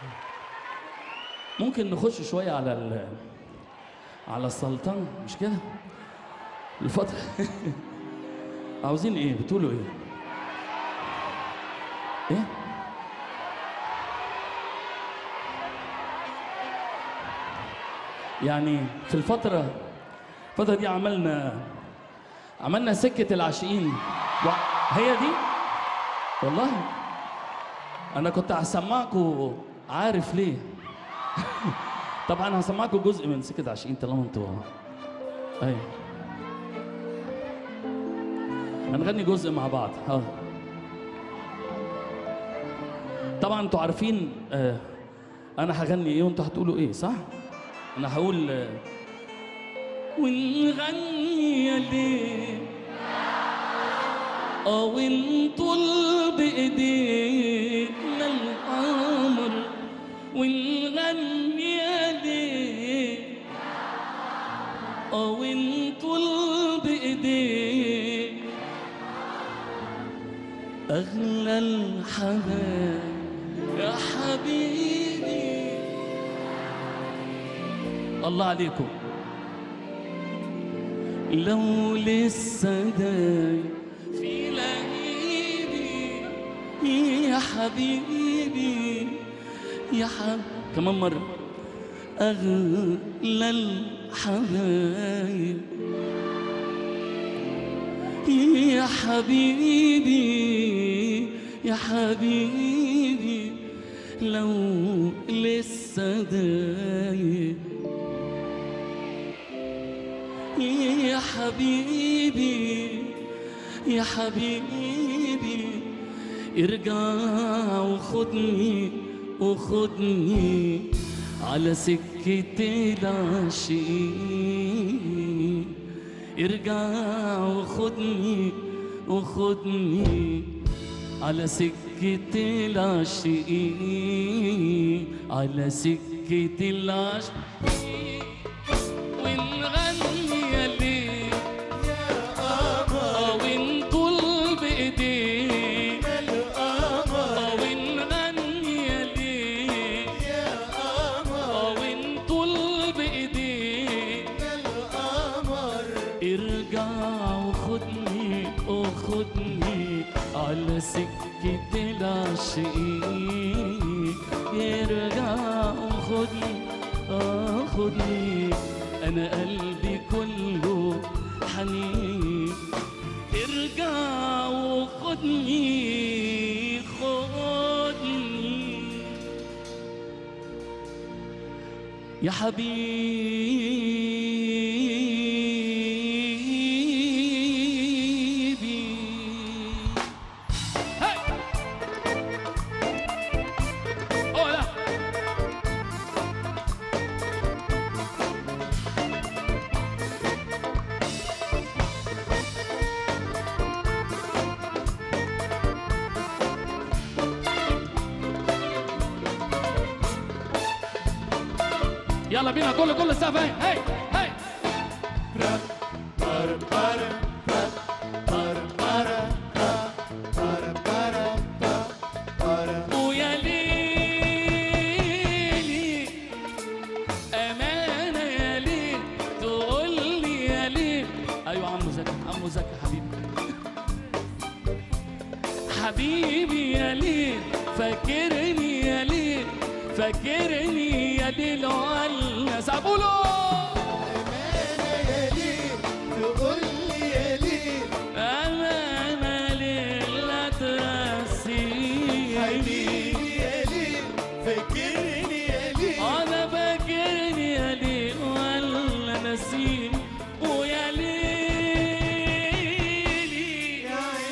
ممكن نخش شوية على ال على السلطان مش كده؟ الفترة عاوزين ايه؟ بتقولوا ايه؟ ايه؟ يعني في الفترة الفترة دي عملنا عملنا سكة العاشقين و... هي دي والله أنا كنت هسمعكم عارف ليه طبعا هسمعكم جزء من سكة العاشقين طالما انتوا أيوه هنغني جزء مع بعض ها طبعا انتوا عارفين آه انا هغني ايه وانتوا هتقولوا ايه صح انا هقول آه ونغني يا ليه اه ونطل بايدينا القمر ونغني يا ليه اه ونطل بايدينا اغلى الحبايب يا حبيبي الله عليكم لو لسه دايب في لهيبي يا حبيبي يا حب كمان مرة أغلى الحبايب يا حبيبي يا حبيبي لو لسه دايب يا حبيبي يا حبيبي ارجع وخدني وخدني على سكة العاشقين ارجع وخدني وخدني على سكة العاشقين على سكة العاشقين ونغني يا ليل آه ونطل بإيدينا آه ونغني يا ليل آه ونطل بإيدينا ارجع وخدني وخدني على سكة العاشقين ارجع وخدني آه خدني أنا قلبي كله حنين ارجع وخدني خدني يا حبيبي هاي هولا يلا بينا كل كل السقف هاي هاي هاي ويا ليلي أمانة يا ليل تقول لي يا ليل أيوة عمو زكي عمو زكي حبيبي حبيبي يا ليل فاكرني يا ليل فاكرني يا ليل ولا سابولو أمانة ليل لا ترسيني انا فاكرني يا ليل ولا نسيني ويا ليلي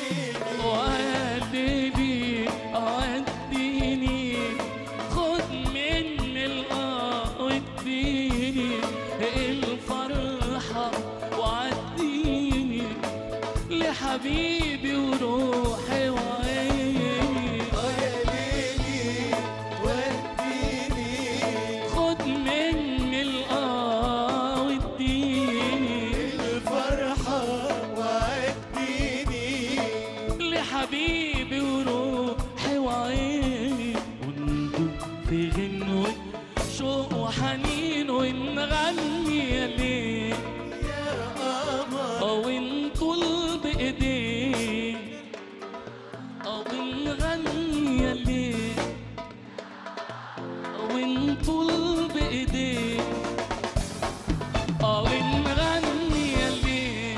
وديني وديني خد مني الاه واديني الفرحة وعديني لحبيبي وروحي وعيني خد مني الاه واديني لحبيبي وروحي وعيني وندوب في غنوة شوق وحنين ونغني يا ليل أو نطل بإيديه أو نغني يا ليل أو نطل بإيديه أو نغني يا ليل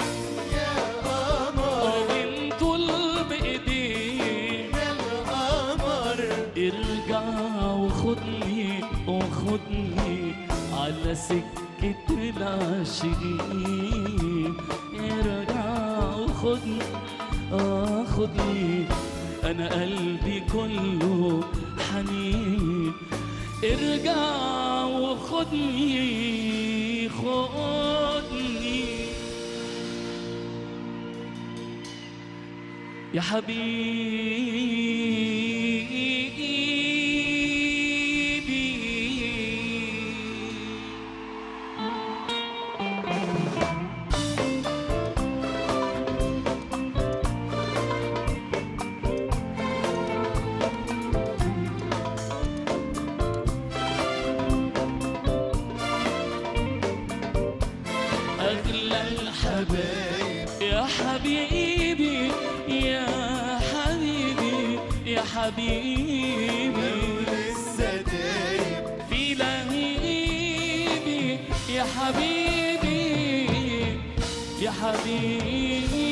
أو نطل بإيديه ارجع وخدني وخدني على سكة العاشقين ارجع وخدني آه خدني أنا قلبي كله حنين ارجع وخدني خدني يا حبيبي أغلى الحبايب يا حبيبي يا حبيبي يا حبيبي في لهيبي يا حبيبي يا حبيبي